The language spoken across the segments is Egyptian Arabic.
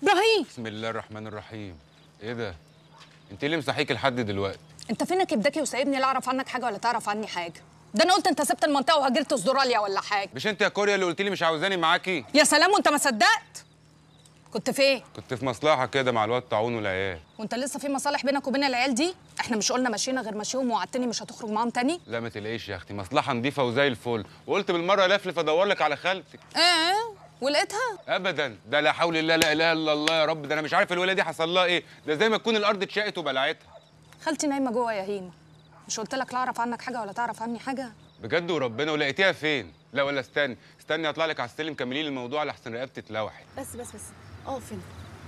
ابراهيم بسم الله الرحمن الرحيم ايه ده انت ليه مصحيك لحد دلوقتي انت فينك ابداكي وسايبني لا اعرف عنك حاجه ولا تعرف عني حاجه ده انا قلت انت سبت المنطقه وهاجرت استراليا ولا حاجه مش انت يا كوريا اللي قلت لي مش عاوزاني معاكي يا سلام وانت ما صدقت كنت فين كنت في مصلحه كده مع الواد طاعون والعيال وانت لسه في مصالح بينك وبين العيال دي احنا مش قلنا مشينا غير مشيهم ووعدتني مش هتخرج معاهم تاني لا ما تلاقيش يا اختي مصلحه نظيفه وزي الفل وقلت بالمره لفلف ادور لك على خالتك ايه ولقيتها ابدا ده لا حول الله لا اله الا الله يا رب ده انا مش عارف الولاده دي حصل لها ايه ده زي ما تكون الارض اتشقت وبلعتها خالتي نايمه جوه يا هيما مش قلت لك لا اعرف عنك حاجه ولا تعرف عني حاجه بجد وربنا ولقيتيها فين لا ولا استني استني اطلع لك على السلم كملي لي الموضوع لحسن رقبتي اتلوحت بس بس بس اه فين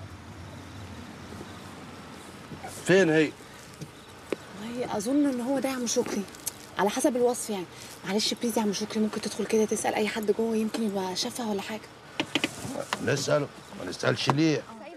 فين هي؟ والله اظن ان هو ده يا عم شكري على حسب الوصف يعني معلش بليز يا عم شكري ممكن تدخل كده تسال اي حد جوه يمكن يبقى شافها ولا حاجه نسأله ما نسألش ليه؟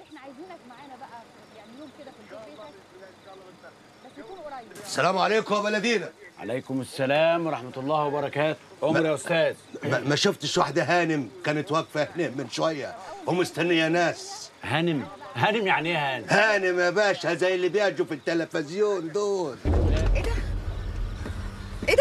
السلام عليكم يا بلدينا عليكم السلام ورحمة الله وبركاته عمر يا أستاذ ما, ما شفتش واحدة هانم كانت واقفة هنا من شوية ومستنية ناس هانم هانم يعني إيه هانم؟ هانم يا باشا زي اللي بيجوا في التلفزيون دول ايه ده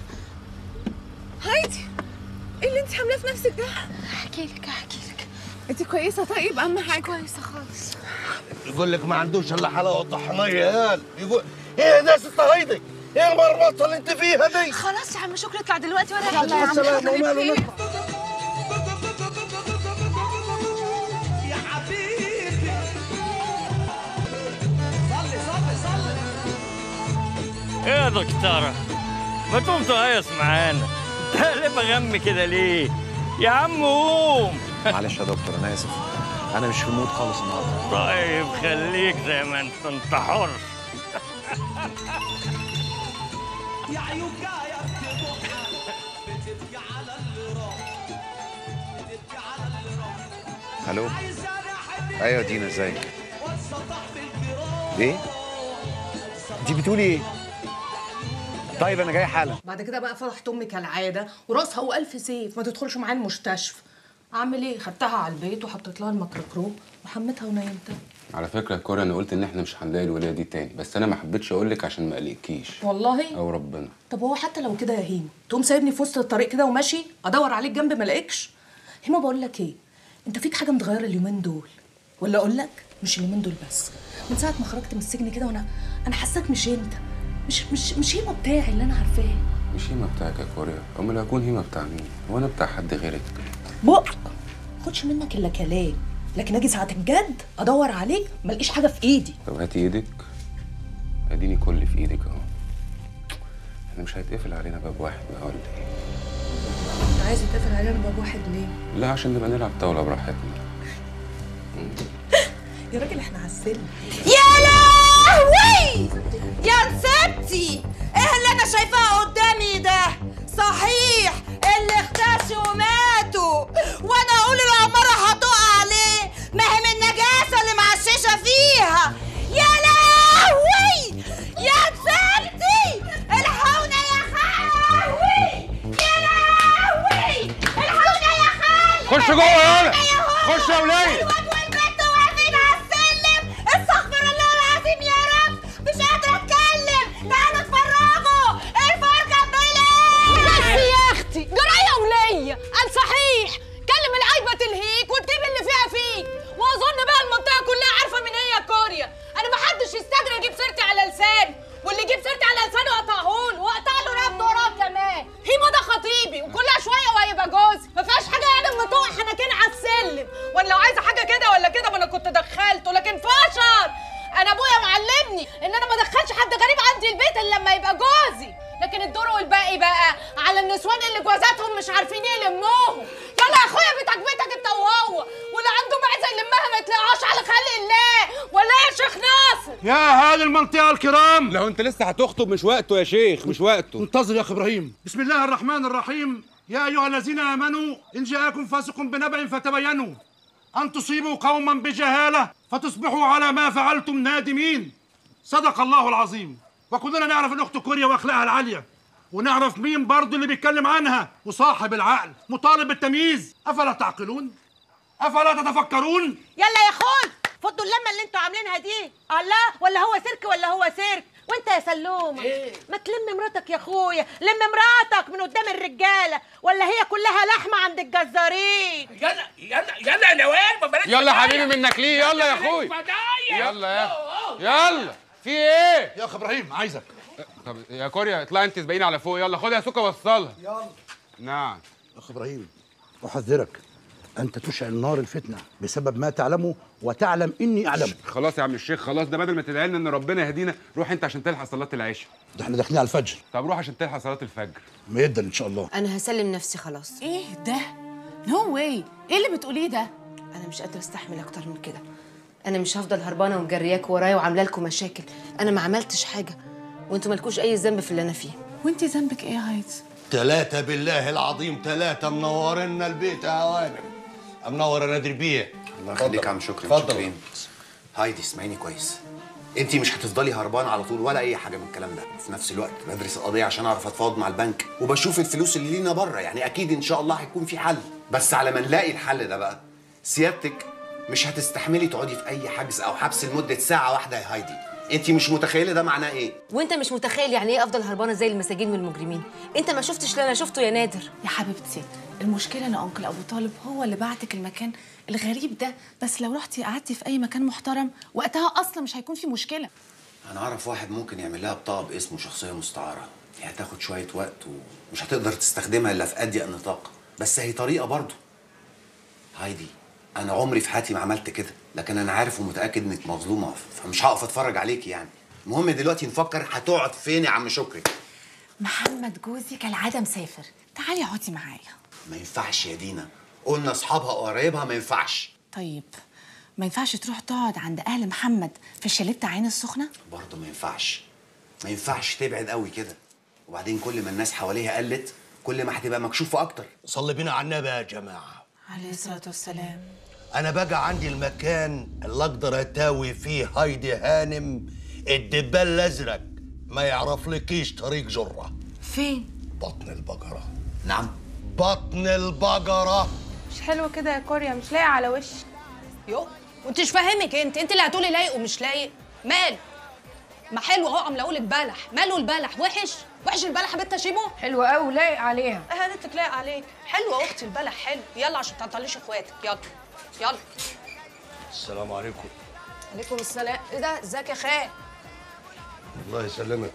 هايدي ايه اللي انت عاملاه في نفسك ده احكي لك احكي لك انت كويسه طيب اهم حاجه كويسه خالص يقول لك ما عندوش الا حلاوة طحنية يا يقول ايه ده ست هايدي؟ ايه المرمطة اللي انت فيها دي؟ خلاص يا عم شكري اطلع دلوقتي ولا مع يهمك السلامة وماله نطلع ايه يا دكتورة ما تقوم تهيص معانا تقلب غم كده ليه يا عم قوم معلش يا دكتور انا اسف انا مش في المود خالص النهارده طيب خليك زي ما انت انت حر الو ايوه دينا ازيك ايه انت بتقولي ايه طيب انا جاي حالا بعد كده بقى فرحت امي كالعاده وراسها والف سيف ما تدخلش معايا المستشفى اعمل ايه خدتها على البيت وحطيت لها الميكروكرو وحمتها ونيمتها على فكره يا كوريا انا قلت ان احنا مش هنلاقي الولايه دي تاني بس انا ما حبيتش اقول لك عشان ما اقلقكيش والله او ربنا طب هو حتى لو كده يا هيما تقوم سايبني في وسط الطريق كده وماشي ادور عليك جنب ما الاقيكش هيما بقول لك ايه انت فيك حاجه متغيره اليومين دول ولا اقول لك مش اليومين دول بس من ساعه ما خرجت من السجن كده وانا انا حاساك مش انت مش مش مش هيما بتاعي اللي انا عارفاه مش هيما بتاعك يا كوريا امال هكون هيما بتاع مين هو انا بتاع حد غيرك بق خدش منك الا كلام لكن اجي ساعه الجد ادور عليك ما الاقيش حاجه في ايدي طب هاتي ايدك اديني كل في ايدك اهو احنا مش هيتقفل علينا باب واحد بقى ولا ايه انت عايز تقفل علينا باب واحد ليه لا عشان نبقى نلعب طاوله براحتنا يا راجل احنا على السلم يا لهوي يا نسبتي ايه اللي انا شايفاه قدامي ده صحيح اللي اختشوا وماتوا وانا اقول العمارة هتقع عليه ما هي من النجاسة اللي معششة فيها يا لهوي يا نسبتي الحقونا يا خاوي يا لهوي الحقونا يا خاوي خش جوه يالا خش يا وليه الواد والبنت واقفين على السلم استغفر الله العظيم يا رب مش قادرة اتكلم تعالوا اتفرجوا الفرجة بلاد بس يا اختي جرايه وليا قال صحيح كلم العيبه تلهيك وتجيب اللي فيها فيك واظن بقى المنطقه كلها عارفه مين هي كوريا انا ما حدش يستجري يجيب سيرتي على لساني واللي يجيب سيرتي على لسانه اقطعه له واقطع له رقبته وراه كمان هيما ده خطيبي وكلها شويه وهيبقى جوزي ما فيهاش حاجه يعني اما تقع حنكين على السلم وانا لو عايزه حاجه كده ولا كده ما انا كنت دخلته لكن فشل انا ابويا معلمني ان انا ما ادخلش حد غريب عندي البيت الا لما يبقى جوزي لكن الدور والباقي بقى على النسوان اللي جوازاتهم مش عارفين يلموهم يلا يا اخويا بيتك بيتك انت وهو واللي عنده معزه يلمها ما يطلعهاش على خلق الله ولا إيه يا شيخ ناصر يا اهل المنطقه الكرام لو انت لسه هتخطب مش وقته يا شيخ مش وقته انتظر يا اخي ابراهيم بسم الله الرحمن الرحيم يا ايها الذين امنوا ان جاءكم فاسق بنبأ فتبينوا ان تصيبوا قوما بجهاله فتصبحوا على ما فعلتم نادمين صدق الله العظيم وكلنا نعرف ان اخت كوريا واخلاقها العاليه ونعرف مين برضه اللي بيتكلم عنها وصاحب العقل مطالب بالتمييز افلا تعقلون افلا تتفكرون يلا يا خول فضوا اللمه اللي انتوا عاملينها دي الله ولا هو سيرك ولا هو سيرك وانت يا سلومه إيه؟ ما تلم مراتك يا اخويا لم مراتك من قدام الرجاله ولا هي كلها لحمه عند الجزارين يلا يلا يلا يا نوال ما بلاش يلا يا حبيبي منك ليه يلا يا اخوي فضايح. يلا يا يلا في ايه يا اخ ابراهيم عايزك طب يا كوريا اطلعي انت سبقيني على فوق يلا خدها يا سوكا وصلها يلا نعم اخ ابراهيم احذرك انت تشعل نار الفتنه بسبب ما تعلمه وتعلم اني اعلمه خلاص يا عم الشيخ خلاص ده بدل ما تدعي لنا ان ربنا يهدينا روح انت عشان تلحق صلاه العشاء ده احنا داخلين على الفجر طب روح عشان تلحق صلاه الفجر ما يقدر ان شاء الله انا هسلم نفسي خلاص ايه ده نو واي ايه اللي بتقوليه ده انا مش قادره استحمل اكتر من كده انا مش هفضل هربانه ومجرياك ورايا وعامله لكم مشاكل انا ما عملتش حاجه وانتوا مالكوش اي ذنب في اللي انا فيه وانت ذنبك ايه يا هايدي ثلاثة بالله العظيم ثلاثة منورنا البيت يا هوانم منور يا نادر بيه الله يخليك يا عم شكري اتفضل. متشكرين هايدي اسمعيني كويس انت مش هتفضلي هربانه على طول ولا اي حاجه من الكلام ده في نفس الوقت بدرس القضيه عشان اعرف اتفاوض مع البنك وبشوف الفلوس اللي لينا بره يعني اكيد ان شاء الله هيكون في حل بس على ما نلاقي الحل ده بقى سيادتك مش هتستحملي تقعدي في اي حجز او حبس لمده ساعه واحده يا هايدي انت مش متخيله ده معناه ايه وانت مش متخيل يعني ايه افضل هربانه زي المساجين والمجرمين انت ما شفتش اللي انا شفته يا نادر يا حبيبتي المشكله ان انكل ابو طالب هو اللي بعتك المكان الغريب ده بس لو رحتي قعدتي في اي مكان محترم وقتها اصلا مش هيكون في مشكله انا اعرف واحد ممكن يعمل لها بطاقه باسمه شخصيه مستعاره هي هتاخد شويه وقت ومش هتقدر تستخدمها الا في اضيق نطاق بس هي طريقه برضه هايدي انا عمري في حياتي ما عملت كده لكن انا عارف ومتاكد انك مظلومه فمش هقف اتفرج عليكي يعني المهم دلوقتي نفكر هتقعد فين يا عم شكري محمد جوزي كالعاده مسافر تعالي اقعدي معايا ما ينفعش يا دينا قلنا اصحابها وقرايبها ما ينفعش طيب ما ينفعش تروح تقعد عند اهل محمد في الشاليه بتاع عين السخنه برضه ما ينفعش ما ينفعش تبعد قوي كده وبعدين كل ما الناس حواليها قلت كل ما هتبقى مكشوفه اكتر صلي بينا على النبي يا جماعة عليه الصلاه والسلام أنا بقى عندي المكان اللي أقدر أتاوي فيه هايدي هانم الدبال الأزرق ما يعرفلكيش طريق جرة فين بطن البقرة نعم بطن البقرة مش حلو كده يا كوريا مش لايقه على وشي يو وانتش فاهمك انت انت اللي هتقولي لايق ومش لايق مال ما حلو اهو عم اقول بلح ماله البلح وحش وحش البلح يا بنت شيمو حلوه قوي لايق عليها اه انت تلاقي عليك حلوه يا اختي البلح حلو يلا عشان تعطليش اخواتك يلا يلا السلام عليكم عليكم السلام ايه ده ازيك يا خال الله يسلمك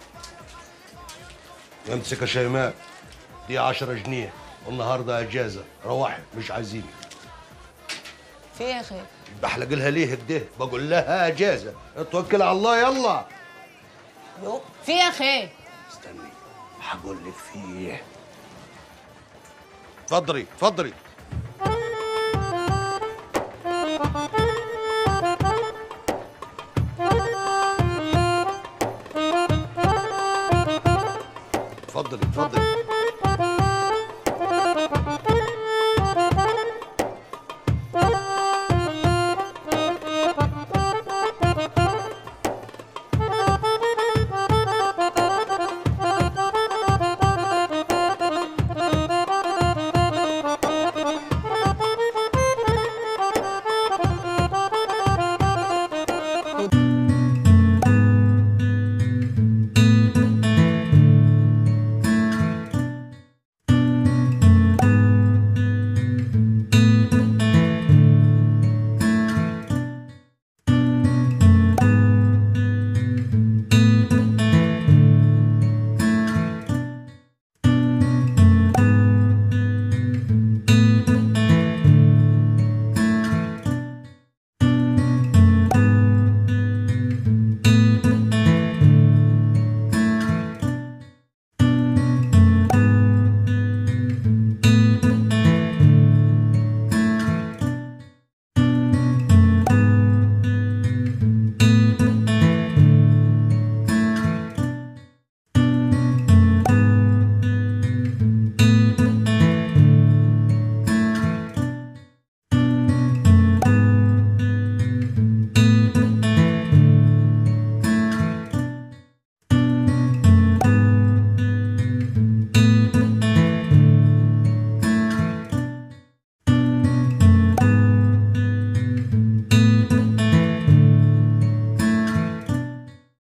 امسك يا شيماء دي 10 جنيه والنهارده اجازه روحي مش عايزيني في ايه يا خال بحلق لها ليه كده بقول لها اجازه اتوكل على الله يلا يو في ايه يا خال استني هقول لك فيه اتفضلي اتفضلي